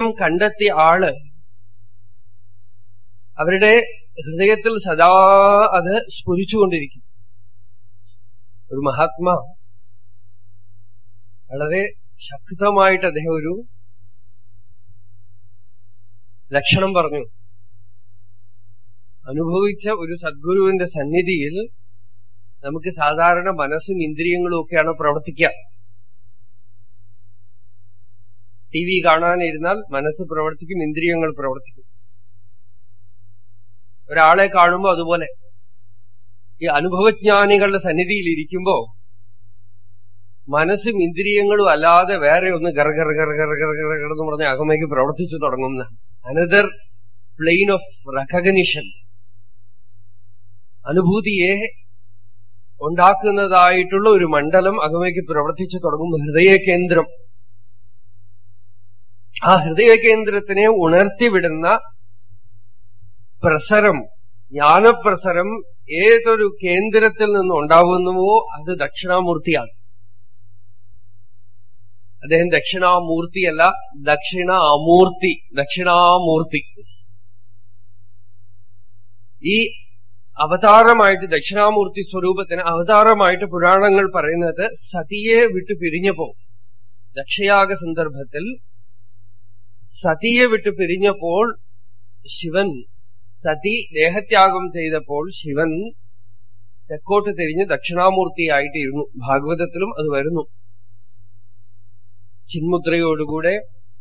കണ്ടെത്തിയ ആള് അവരുടെ ഹൃദയത്തിൽ സദാ അത് സ്ഫുരിച്ചുകൊണ്ടിരിക്കും ഒരു മഹാത്മാ വളരെ ശക്തമായിട്ട് അദ്ദേഹം ഒരു ലക്ഷണം പറഞ്ഞു അനുഭവിച്ച ഒരു സദ്ഗുരുവിന്റെ സന്നിധിയിൽ നമുക്ക് സാധാരണ മനസ്സും ഇന്ദ്രിയങ്ങളും ഒക്കെയാണ് പ്രവർത്തിക്കുക ടി വി കാണാനിരുന്നാൽ മനസ്സ് പ്രവർത്തിക്കും ഇന്ദ്രിയങ്ങൾ പ്രവർത്തിക്കും ഒരാളെ കാണുമ്പോൾ അതുപോലെ ഈ അനുഭവജ്ഞാനികളുടെ സന്നിധിയിൽ ഇരിക്കുമ്പോ മനസ്സും ഇന്ദ്രിയങ്ങളും അല്ലാതെ വേറെ ഒന്ന് ഗർ ഗർ ഗർ ഗർ ഗർ ഗർ ഗർ എന്ന് പറഞ്ഞ അകമയ്ക്ക് പ്രവർത്തിച്ചു തുടങ്ങുന്ന അനദർ പ്ലെയിൻ ഓഫ് റെക്കഗ്നിഷൻ അനുഭൂതിയെ ഉണ്ടാക്കുന്നതായിട്ടുള്ള ഒരു മണ്ഡലം അകമയ്ക്ക് പ്രവർത്തിച്ചു തുടങ്ങും ഹൃദയ കേന്ദ്രം ആ ഹൃദയ കേന്ദ്രത്തിനെ ഉണർത്തിവിടുന്ന പ്രസരം ജ്ഞാനപ്രസരം ഏതൊരു കേന്ദ്രത്തിൽ നിന്ന് ഉണ്ടാകുന്നുവോ അത് ദക്ഷിണാമൂർത്തിയാണ് അദ്ദേഹം ദക്ഷിണാമൂർത്തിയല്ല ദക്ഷിണ അമൂർത്തി ദക്ഷിണാമൂർത്തി ഈ അവതാരമായിട്ട് ദക്ഷിണാമൂർത്തി സ്വരൂപത്തിന് അവതാരമായിട്ട് പുരാണങ്ങൾ പറയുന്നത് സതിയെ വിട്ടു പിരിഞ്ഞപ്പോ ദക്ഷയാഗ സന്ദർഭത്തിൽ സതിയെ വിട്ടു പിരിഞ്ഞപ്പോൾ ശിവൻ സതി ദേഹത്യാഗം ചെയ്തപ്പോൾ ശിവൻ തെക്കോട്ട് തിരിഞ്ഞ് ദക്ഷിണാമൂർത്തിയായിട്ടിരുന്നു ഭാഗവതത്തിലും അത് വരുന്നു ചിന്മുദ്രയോടുകൂടെ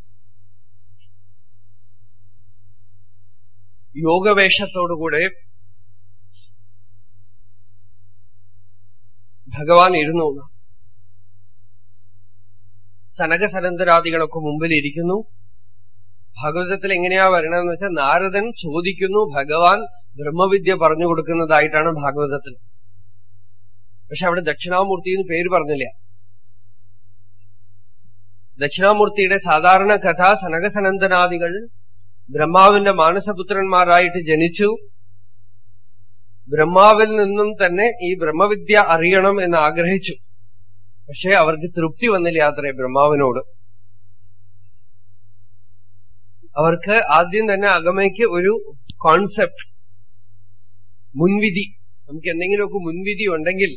യോഗവേഷത്തോടുകൂടെ ഭഗവാൻ ഇരുന്നു സനകസനന്തരാദികളൊക്കെ മുമ്പിൽ ഇരിക്കുന്നു ഭാഗവതത്തിൽ എങ്ങനെയാ വരണമെന്ന് വെച്ചാൽ നാരദൻ ചോദിക്കുന്നു ഭഗവാൻ ബ്രഹ്മവിദ്യ പറഞ്ഞു കൊടുക്കുന്നതായിട്ടാണ് ഭാഗവതത്തിൽ പക്ഷെ അവിടെ ദക്ഷിണാമൂർത്തി എന്ന് പേര് പറഞ്ഞില്ല ദക്ഷിണാമൂർത്തിയുടെ സാധാരണ കഥ സനകസനന്ദനാദികൾ ബ്രഹ്മാവിന്റെ മാനസപുത്രന്മാരായിട്ട് ജനിച്ചു ബ്രഹ്മാവിൽ നിന്നും തന്നെ ഈ ബ്രഹ്മവിദ്യ അറിയണം എന്ന് ആഗ്രഹിച്ചു പക്ഷെ അവർക്ക് തൃപ്തി വന്നില്ല അത്രേ ബ്രഹ്മാവിനോട് അവർക്ക് ആദ്യം തന്നെ അകമയ്ക്ക് ഒരു കോൺസെപ്റ്റ് മുൻവിധി നമുക്ക് എന്തെങ്കിലുമൊക്കെ മുൻവിധി ഉണ്ടെങ്കിൽ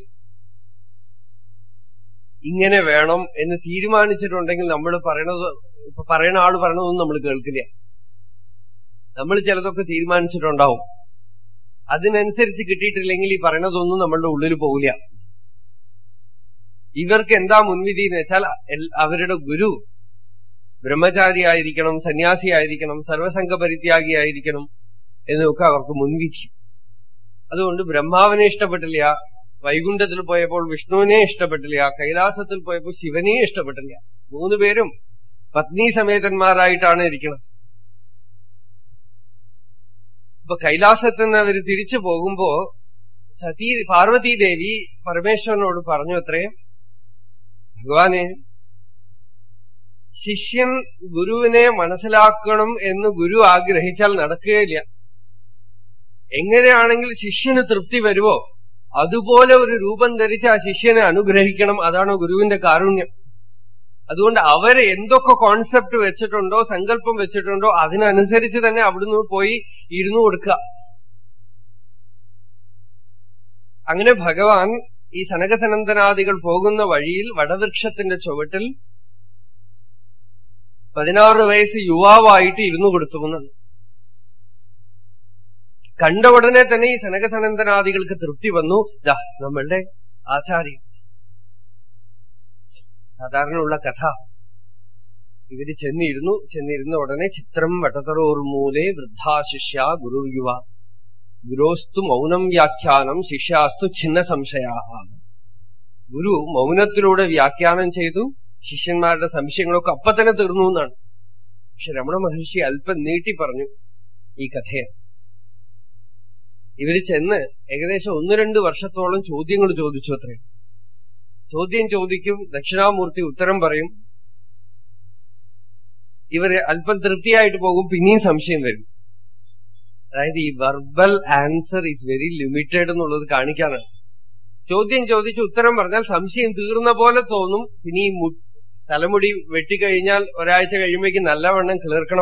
ഇങ്ങനെ വേണം എന്ന് തീരുമാനിച്ചിട്ടുണ്ടെങ്കിൽ നമ്മൾ പറയണത് ഇപ്പൊ പറയുന്ന ആള് പറയണതൊന്നും നമ്മൾ കേൾക്കില്ല നമ്മൾ ചിലതൊക്കെ തീരുമാനിച്ചിട്ടുണ്ടാവും അതിനനുസരിച്ച് കിട്ടിയിട്ടില്ലെങ്കിൽ ഈ പറയണതൊന്നും നമ്മളുടെ ഉള്ളിൽ പോകില്ല ഇവർക്ക് എന്താ മുൻവിധി എന്ന് വെച്ചാൽ അവരുടെ ഗുരു ബ്രഹ്മചാരി ആയിരിക്കണം സന്യാസി ആയിരിക്കണം സർവസംഘ പരിത്യാഗിയായിരിക്കണം എന്നൊക്കെ അവർക്ക് മുൻവിധി അതുകൊണ്ട് ബ്രഹ്മാവിനെ ഇഷ്ടപ്പെട്ടില്ല വൈകുണ്ഠത്തിൽ പോയപ്പോൾ വിഷ്ണുവിനെ ഇഷ്ടപ്പെട്ടില്ല കൈലാസത്തിൽ പോയപ്പോൾ ശിവനെ ഇഷ്ടപ്പെട്ടില്ല മൂന്ന് പേരും പത്നി സമേതന്മാരായിട്ടാണ് ഇരിക്കുന്നത് ഇപ്പൊ കൈലാസത്തിൽ നിന്ന് അവർ തിരിച്ചു പോകുമ്പോ സതീ പാർവതി ദേവി പരമേശ്വരനോട് പറഞ്ഞു അത്രേ ഭഗവാനെ ശിഷ്യൻ ഗുരുവിനെ മനസ്സിലാക്കണം എന്ന് ഗുരു ആഗ്രഹിച്ചാൽ നടക്കുകയില്ല എങ്ങനെയാണെങ്കിൽ ശിഷ്യന് തൃപ്തി വരുമോ അതുപോലെ ഒരു രൂപം ധരിച്ച് ആ ശിഷ്യനെ അനുഗ്രഹിക്കണം അതാണ് ഗുരുവിന്റെ കാരുണ്യം അതുകൊണ്ട് അവര് എന്തൊക്കെ കോൺസെപ്റ്റ് വെച്ചിട്ടുണ്ടോ സങ്കല്പം വെച്ചിട്ടുണ്ടോ അതിനനുസരിച്ച് തന്നെ അവിടുന്ന് പോയി ഇരുന്നു കൊടുക്കുക അങ്ങനെ ഭഗവാൻ ഈ സനകസനന്ദനാദികൾ പോകുന്ന വഴിയിൽ വടവൃക്ഷത്തിന്റെ ചുവട്ടിൽ പതിനാറ് വയസ്സ് യുവാവായിട്ട് ഇരുന്നു കൊടുത്തുന്നുണ്ട് കണ്ട ഉടനെ തന്നെ ഈ സനകസനന്ദനാദികൾക്ക് തൃപ്തി വന്നു ദാ നമ്മളുടെ ആചാര്യ സാധാരണയുള്ള കഥ ഇവര് ചെന്നിരുന്നു ചെന്നിരുന്ന ഉടനെ ചിത്രം വട്ടത്തറോർമൂലെ വൃദ്ധാശിഷ്യ ഗുരു യുവ ഗുരോസ്തു മൗനം വ്യാഖ്യാനം ശിഷ്യാസ്തു ഛിന്ന സംശയാ ഗുരു മൗനത്തിലൂടെ വ്യാഖ്യാനം ചെയ്തു ശിഷ്യന്മാരുടെ സംശയങ്ങളൊക്കെ അപ്പൊ തന്നെ തീർന്നു എന്നാണ് പക്ഷെ രമണ മഹർഷി അല്പം നീട്ടി പറഞ്ഞു ഈ കഥയെ ഇവര് ചെന്ന് ഏകദേശം ഒന്ന് രണ്ട് വർഷത്തോളം ചോദ്യങ്ങൾ ചോദിച്ചു അത്രേ ചോദ്യം ചോദിക്കും ദക്ഷിണാമൂർത്തി ഉത്തരം പറയും ഇവര് അല്പം തൃപ്തിയായിട്ട് പോകും പിന്നെയും സംശയം വരും അതായത് ഈ verbal answer is very limited എന്നുള്ളത് കാണിക്കാനാണ് ചോദ്യം ചോദിച്ച് ഉത്തരം പറഞ്ഞാൽ സംശയം തീർന്ന പോലെ തോന്നും പിന്നെ ഈ തലമുടി വെട്ടിക്കഴിഞ്ഞാൽ ഒരാഴ്ച കഴിയുമ്പോഴേക്കും നല്ലവണ്ണം കിളിർക്കണം